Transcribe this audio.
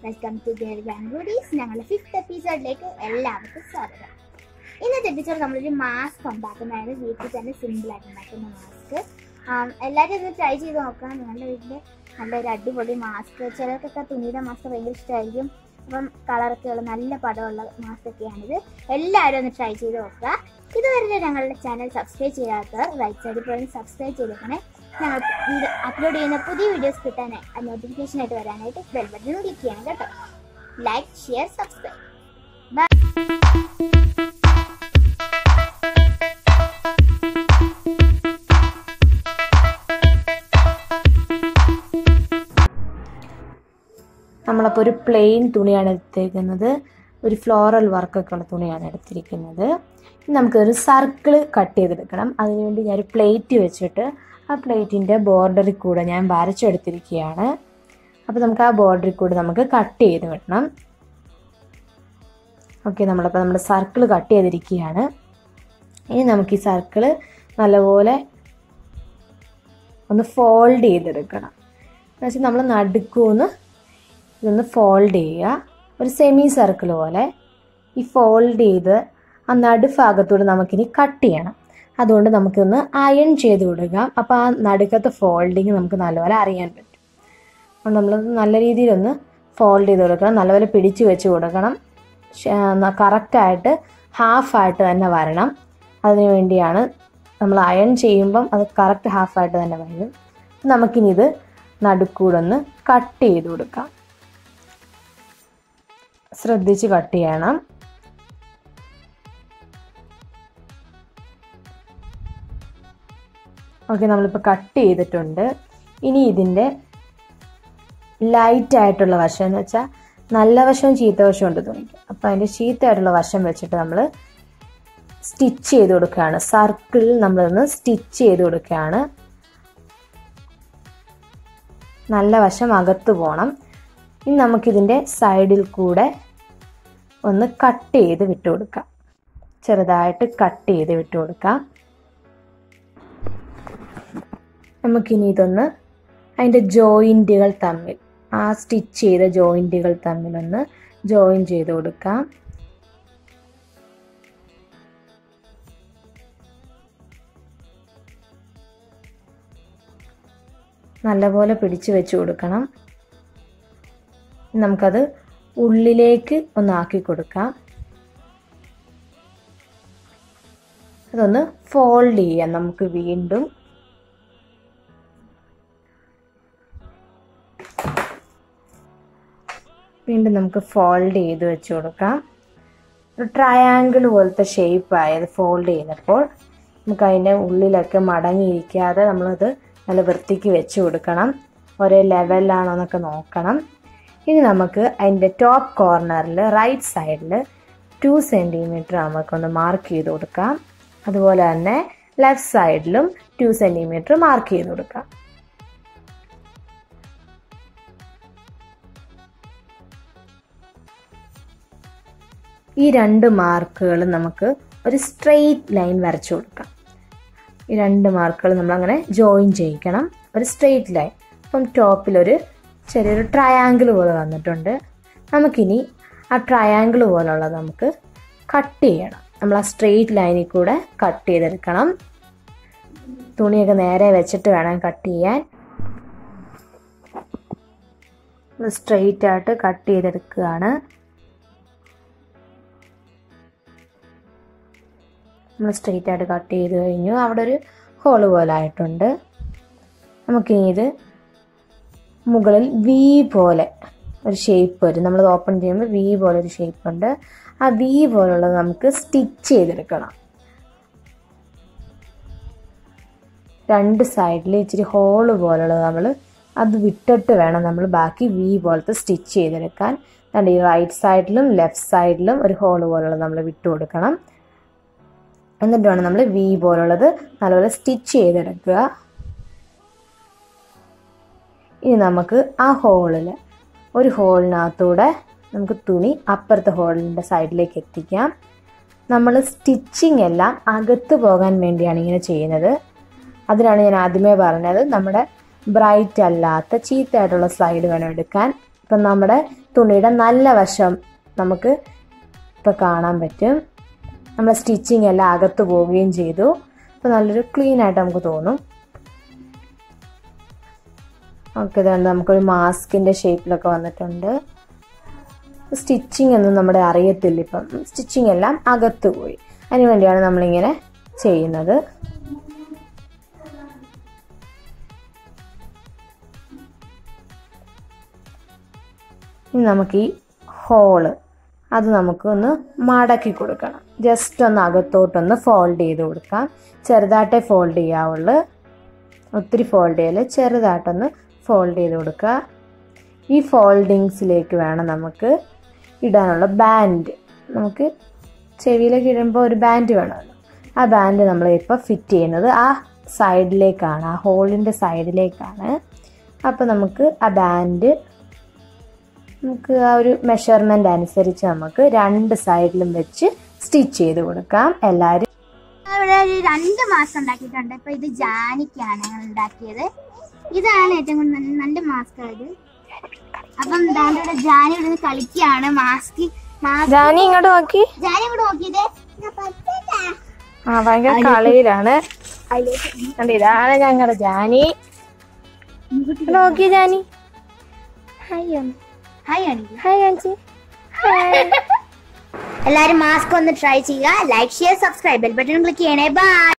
welcome to girl ബാംഗ്ലൂരീസ് ഞങ്ങളുടെ fifth എപ്പിസോഡിലേക്ക് എല്ലാവർക്കും സ്വാഗതം ഇന്നത്തെ എപ്പിസോഡ് നമ്മളൊരു മാസ്ക് ഉണ്ടാക്കുന്നതാണ് വീട്ടിൽ തന്നെ സിമ്പിളായിട്ട് ഉണ്ടാക്കുന്ന മാസ്ക് എല്ലാവരും ഇത് ട്രൈ ചെയ്ത് നോക്കാം നിങ്ങളുടെ വീട്ടിൽ നല്ലൊരു അടിപൊളി മാസ്ക് ചിലർക്കൊക്കെ തുണിയുടെ മാസ്ക് ഭയങ്കര ഇഷ്ടമായിരിക്കും അപ്പം കളറൊക്കെ ഉള്ള നല്ല പടമുള്ള മാസ്ക് ഒക്കെയാണിത് എല്ലാവരും ഒന്ന് ട്രൈ ചെയ്ത് നോക്കുക ഇതുവരെ ഞങ്ങളുടെ ചാനൽ സബ്സ്ക്രൈബ് ചെയ്യാത്തവർ റൈറ്റ് സൈഡിൽ പോയി സബ്സ്ക്രൈബ് ചെയ്തേക്കണേ ഞങ്ങൾ അപ്ലോഡ് ചെയ്യുന്ന പുതിയ വീഡിയോസ് കിട്ടാനായി നോട്ടിഫിക്കേഷൻ ആയിട്ട് വരാനായിട്ട് ബെൽ ബട്ടൺ ക്ലിക്ക് ചെയ്യണം കേട്ടോ ലൈക്ക് ഷെയർ സബ്സ്ക്രൈബ് നമ്മളപ്പോൾ ഒരു പ്ലെയിൻ തുണിയാണ് എടുത്തേക്കുന്നത് ഒരു ഫ്ലോറൽ വർക്കൊക്കെ ഉള്ള തുണിയാണ് എടുത്തിരിക്കുന്നത് ഇനി നമുക്കൊരു സർക്കിൾ കട്ട് ചെയ്തെടുക്കണം അതിനുവേണ്ടി ഞാനൊരു പ്ലേറ്റ് വെച്ചിട്ട് ആ പ്ലേറ്റിൻ്റെ ബോർഡറിൽ കൂടെ ഞാൻ വരച്ചെടുത്തിരിക്കുകയാണ് അപ്പോൾ നമുക്ക് ആ ബോർഡറിൽ കൂടെ നമുക്ക് കട്ട് ചെയ്ത് വിടണം ഓക്കെ നമ്മളപ്പോൾ നമ്മുടെ സർക്കിൾ കട്ട് ചെയ്തിരിക്കുകയാണ് ഇനി നമുക്ക് ഈ സർക്കിൾ നല്ലപോലെ ഒന്ന് ഫോൾഡ് ചെയ്തെടുക്കണം എന്നുവെച്ചാൽ നമ്മൾ നടുക്കൂന്ന് ഇതൊന്ന് ഫോൾഡ് ചെയ്യുക ഒരു സെമി സർക്കിൾ പോലെ ഈ ഫോൾഡ് ചെയ്ത് ആ നടുഭാഗത്തൂടെ നമുക്കിനി കട്ട് ചെയ്യണം അതുകൊണ്ട് നമുക്കൊന്ന് അയൺ ചെയ്ത് കൊടുക്കാം അപ്പോൾ ആ നടുക്കത്തെ ഫോൾഡിങ് നമുക്ക് നല്ലപോലെ അറിയാൻ പറ്റും അപ്പോൾ നമ്മൾ നല്ല രീതിയിലൊന്ന് ഫോൾഡ് ചെയ്ത് കൊടുക്കണം നല്ലപോലെ പിടിച്ച് വെച്ച് കൊടുക്കണം കറക്റ്റായിട്ട് ഹാഫായിട്ട് തന്നെ വരണം അതിനു വേണ്ടിയാണ് നമ്മൾ അയൺ ചെയ്യുമ്പം അത് കറക്റ്റ് ഹാഫായിട്ട് തന്നെ വരും നമുക്കിനി ഇത് നടുക്കൂടൊന്ന് കട്ട് ചെയ്ത് കൊടുക്കാം ശ്രദ്ധിച്ച് കട്ട് ചെയ്യണം ഓക്കെ നമ്മളിപ്പോൾ കട്ട് ചെയ്തിട്ടുണ്ട് ഇനി ഇതിൻ്റെ ലൈറ്റ് ആയിട്ടുള്ള വശം എന്ന് വെച്ചാൽ നല്ല വശവും ചീത്ത വശവും ഉണ്ട് തുണിക്ക് അപ്പോൾ അതിൻ്റെ ചീത്തയായിട്ടുള്ള വശം വെച്ചിട്ട് നമ്മൾ സ്റ്റിച്ച് ചെയ്ത് കൊടുക്കുകയാണ് സർക്കിളിൽ നമ്മളൊന്ന് സ്റ്റിച്ച് ചെയ്ത് കൊടുക്കുകയാണ് നല്ല വശം അകത്ത് പോകണം ഇനി നമുക്കിതിൻ്റെ സൈഡിൽ കൂടെ ഒന്ന് കട്ട് ചെയ്ത് വിട്ടു കൊടുക്കാം ചെറുതായിട്ട് കട്ട് ചെയ്ത് വിട്ടു കൊടുക്കാം നമുക്കിനി ഇതൊന്ന് അതിൻ്റെ ജോയിൻറ്റുകൾ തമ്മിൽ ആ സ്റ്റിച്ച് ചെയ്ത ജോയിൻറ്റുകൾ തമ്മിലൊന്ന് ജോയിൻ ചെയ്ത് കൊടുക്കാം നല്ലപോലെ പിടിച്ചു വെച്ച് കൊടുക്കണം നമുക്കത് ഉള്ളിലേക്ക് ഒന്ന് ആക്കി കൊടുക്കാം അതൊന്ന് ഫോൾഡ് ചെയ്യാം നമുക്ക് വീണ്ടും വീണ്ടും നമുക്ക് ഫോൾഡ് ചെയ്ത് വെച്ച് കൊടുക്കാം ഒരു ട്രയാങ്കിൾ പോലത്തെ ഷേപ്പ് ആയത് ഫോൾഡ് ചെയ്തപ്പോൾ നമുക്ക് അതിൻ്റെ ഉള്ളിലൊക്കെ മടങ്ങിയിരിക്കാതെ നമ്മളത് നല്ല വൃത്തിക്ക് വെച്ച് കൊടുക്കണം ഒരേ ലെവലിലാണോ എന്നൊക്കെ നോക്കണം ഇനി നമുക്ക് അതിൻ്റെ ടോപ്പ് കോർണറിൽ റൈറ്റ് സൈഡിൽ ടു സെൻറ്റിമീറ്റർ നമുക്കൊന്ന് മാർക്ക് ചെയ്ത് കൊടുക്കാം അതുപോലെ തന്നെ ലെഫ്റ്റ് സൈഡിലും ടു സെൻറ്റിമീറ്റർ മാർക്ക് ചെയ്ത് കൊടുക്കാം ഈ രണ്ട് മാർക്കുകൾ നമുക്ക് ഒരു സ്ട്രെയിറ്റ് ലൈൻ വരച്ചു കൊടുക്കാം ഈ രണ്ട് മാർക്കുകൾ നമ്മളങ്ങനെ ജോയിൻ ചെയ്യിക്കണം ഒരു സ്ട്രെയിറ്റ് ലൈൻ അപ്പം ടോപ്പിലൊരു ചെറിയൊരു ട്രയാങ്കിൾ പോലെ വന്നിട്ടുണ്ട് നമുക്കിനി ആ ട്രയാങ്കിൾ പോലുള്ളത് നമുക്ക് കട്ട് ചെയ്യണം നമ്മൾ ആ സ്ട്രെയിറ്റ് ലൈനിൽ കൂടെ കട്ട് ചെയ്തെടുക്കണം തുണിയൊക്കെ നേരെ വെച്ചിട്ട് വേണം കട്ട് ചെയ്യാൻ സ്ട്രെയിറ്റ് ആയിട്ട് കട്ട് ചെയ്തെടുക്കുകയാണ് നമ്മൾ സ്ട്രെയിറ്റ് ആയിട്ട് കട്ട് ചെയ്ത് കഴിഞ്ഞു അവിടെ ഒരു ഹോള് പോലെ ആയിട്ടുണ്ട് നമുക്കിനി ഇത് മുകളിൽ വി പോലെ ഒരു ഷേപ്പ് വരും നമ്മളത് ഓപ്പൺ ചെയ്യുമ്പോൾ വി പോലെ ഒരു ഷേപ്പ് ഉണ്ട് ആ വി പോലുള്ളത് നമുക്ക് സ്റ്റിച്ച് ചെയ്തെടുക്കണം രണ്ട് സൈഡിൽ ഇച്ചിരി ഹോള് പോലുള്ളത് നമ്മൾ അത് വിട്ടിട്ട് വേണം നമ്മൾ ബാക്കി വി പോലത്തെ സ്റ്റിച്ച് ചെയ്തെടുക്കാൻ ഈ റൈറ്റ് സൈഡിലും ലെഫ്റ്റ് സൈഡിലും ഒരു ഹോള് പോലുള്ളത് നമ്മൾ വിട്ടു കൊടുക്കണം എന്നിട്ട് വേണം നമ്മൾ വി പോലുള്ളത് നല്ലപോലെ സ്റ്റിച്ച് ചെയ്തെടുക്കുക ഇനി നമുക്ക് ആ ഹോളിൽ ഒരു ഹോളിനകത്തൂടെ നമുക്ക് തുണി അപ്പുറത്തെ ഹോളിൻ്റെ സൈഡിലേക്ക് എത്തിക്കാം നമ്മൾ സ്റ്റിച്ചിങ് എല്ലാം അകത്ത് പോകാൻ വേണ്ടിയാണ് ഇങ്ങനെ ചെയ്യുന്നത് അതിനാണ് ഞാൻ ആദ്യമേ പറഞ്ഞത് നമ്മുടെ ബ്രൈറ്റ് അല്ലാത്ത ചീത്തയായിട്ടുള്ള സ്ലൈഡ് വേണം എടുക്കാൻ ഇപ്പം നമ്മുടെ തുണിയുടെ നല്ല വശം നമുക്ക് ഇപ്പം കാണാൻ പറ്റും നമ്മുടെ സ്റ്റിച്ചിങ് എല്ലാം അകത്ത് പോവുകയും ചെയ്തു അപ്പോൾ നല്ലൊരു ക്ലീൻ ആയിട്ട് നമുക്ക് തോന്നും ഓക്കെ ഇതുകൊണ്ട് നമുക്കൊരു മാസ്കിൻ്റെ ഷേപ്പിലൊക്കെ വന്നിട്ടുണ്ട് സ്റ്റിച്ചിങ് ഒന്നും നമ്മുടെ അറിയത്തില്ല ഇപ്പം സ്റ്റിച്ചിങ് എല്ലാം അകത്ത് പോയി അതിന് വേണ്ടിയാണ് നമ്മളിങ്ങനെ ചെയ്യുന്നത് ഇനി നമുക്ക് ഈ ഹോള് അത് നമുക്കൊന്ന് മടക്കി കൊടുക്കണം ജസ്റ്റ് ഒന്ന് അകത്തോട്ടൊന്ന് ഫോൾഡ് ചെയ്ത് കൊടുക്കാം ചെറുതായിട്ടേ ഫോൾഡ് ചെയ്യാവുള്ളൂ ഒത്തിരി ഫോൾഡ് ചെയ്യല് ചെറുതായിട്ടൊന്ന് ഫോൾഡ് ചെയ്ത് കൊടുക്കുക ഈ ഫോൾഡിങ്സിലേക്ക് വേണം നമുക്ക് ഇടാനുള്ള ബാൻഡ് നമുക്ക് ചെവിയിലേക്ക് ഇടുമ്പോൾ ഒരു ബാൻഡ് വേണമല്ലോ ആ ബാൻഡ് നമ്മൾ ഇപ്പോൾ ഫിറ്റ് ചെയ്യുന്നത് ആ സൈഡിലേക്കാണ് ആ ഹോളിൻ്റെ സൈഡിലേക്കാണ് അപ്പോൾ നമുക്ക് ആ ബാൻഡ് നമുക്ക് ആ ഒരു മെഷർമെൻ്റ് അനുസരിച്ച് നമുക്ക് രണ്ട് സൈഡിലും വെച്ച് സ്റ്റിച്ച് ചെയ്ത് കൊടുക്കാം എല്ലാവരും ഇവിടെ ഒരു രണ്ട് മാസം ഉണ്ടാക്കിയിട്ടുണ്ട് ഇപ്പൊ ഇത് ജാനിക്കാണ് ഞങ്ങൾ ഉണ്ടാക്കിയത് ഇതാണ് ഏറ്റവും കൂടുതൽ നല്ല- നല്ല മാസ്ക് ഇത് അപ്പം ദാണ്ട് ഇവിടെ ജാനി ഇവിടെ നിന്ന് കളിക്കുകയാണ് മാസ്ക് മാസ്ക് ജാനി ഇങ്ങോട്ട് നോക്കി ജാനി ഇവിടെ നോക്കിയതേ ആ ഭയങ്കര കളിയിലാണ് അതിലേക്ക് കണ്ടോ, ഇതാണ് ഞങ്ങളുടെ ജാനി ഇങ്ങോട്ട് നോക്കി ജാനി ഹായ് ഒന്ന് ഹായ് ആണ് ഹായ് കാണിച്ച് എല്ലാരും മാസ്ക് ഒന്ന് ട്രൈ ചെയ്യുക like share subscribe bell button click ചെയ്യണേ ബൈ